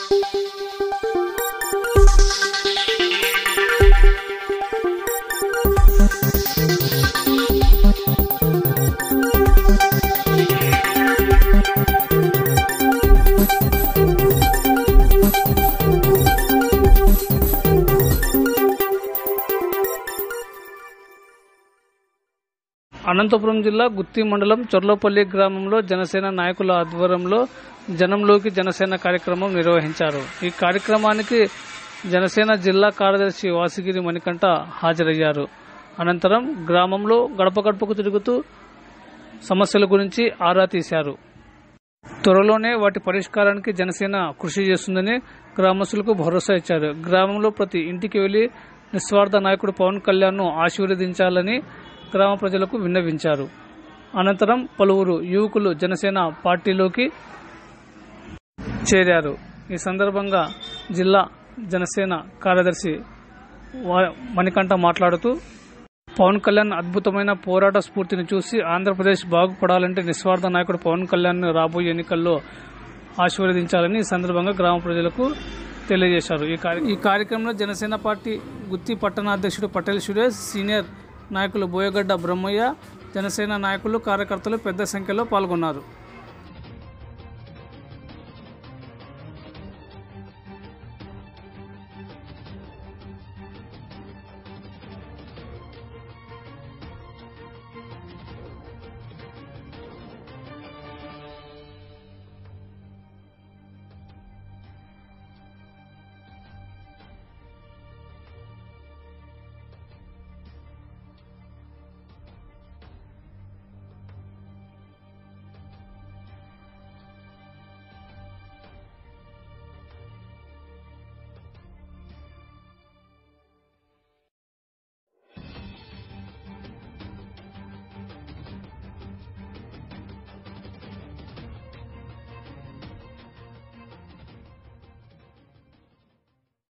అనంతపురం జిల్లా గుత్తి మండలం చొర్లపల్లి గ్రామంలో జనసేన నాయకుల ఆధ్వర్యంలో జనంలోకి జనసేన కార్యక్రమం నిర్వహించారు ఈ కార్యక్రమానికి జనసేన జిల్లా కార్యదర్శి వాసిగిరి మణికంఠ హాజరయ్యారు అనంతరం గ్రామంలో గడప గడపకు తిరుగుతూ సమస్యల గురించి ఆరా తీశారు త్వరలోనే వాటి పరిష్కారానికి జనసేన కృషి చేస్తుందని గ్రామస్తులకు భరోసా ఇచ్చారు గ్రామంలో ప్రతి ఇంటికి వెళ్లి నిస్వార్థ నాయకుడు పవన్ కళ్యాణ్ను ఆశీర్వదించాలని గ్రామ ప్రజలకు విన్నవించారు అనంతరం పలువురు యువకులు జనసేన పార్టీలోకి చేరారు ఈ సందర్భంగా జిల్లా జనసేన కార్యదర్శి వా- మణికంఠ మాట్లాడుతూ పవన్ కళ్యాణ్ అద్భుతమైన పోరాట స్ఫూర్తిని చూసి ఆంధ్రప్రదేశ్ బాగుపడాలంటే నిస్వార్థ నాయకుడు పవన్ కళ్యాణ్ రాబోయే ఎన్నికల్లో ఆశీర్వదించాలని ఈ సందర్భంగా గ్రామ ప్రజలకు తెలియజేశారు ఈ కార్య- ఈ కార్యక్రమంలో జనసేన పార్టీ గుత్తి పట్టణాధ్యక్షుడు పటేల్ సురేష్ సీనియర్ నాయకులు బోయగడ్డ బ్రహ్మయ్య జనసేన నాయకులు కార్యకర్తలు పెద్ద సంఖ్యలో పాల్గొన్నారు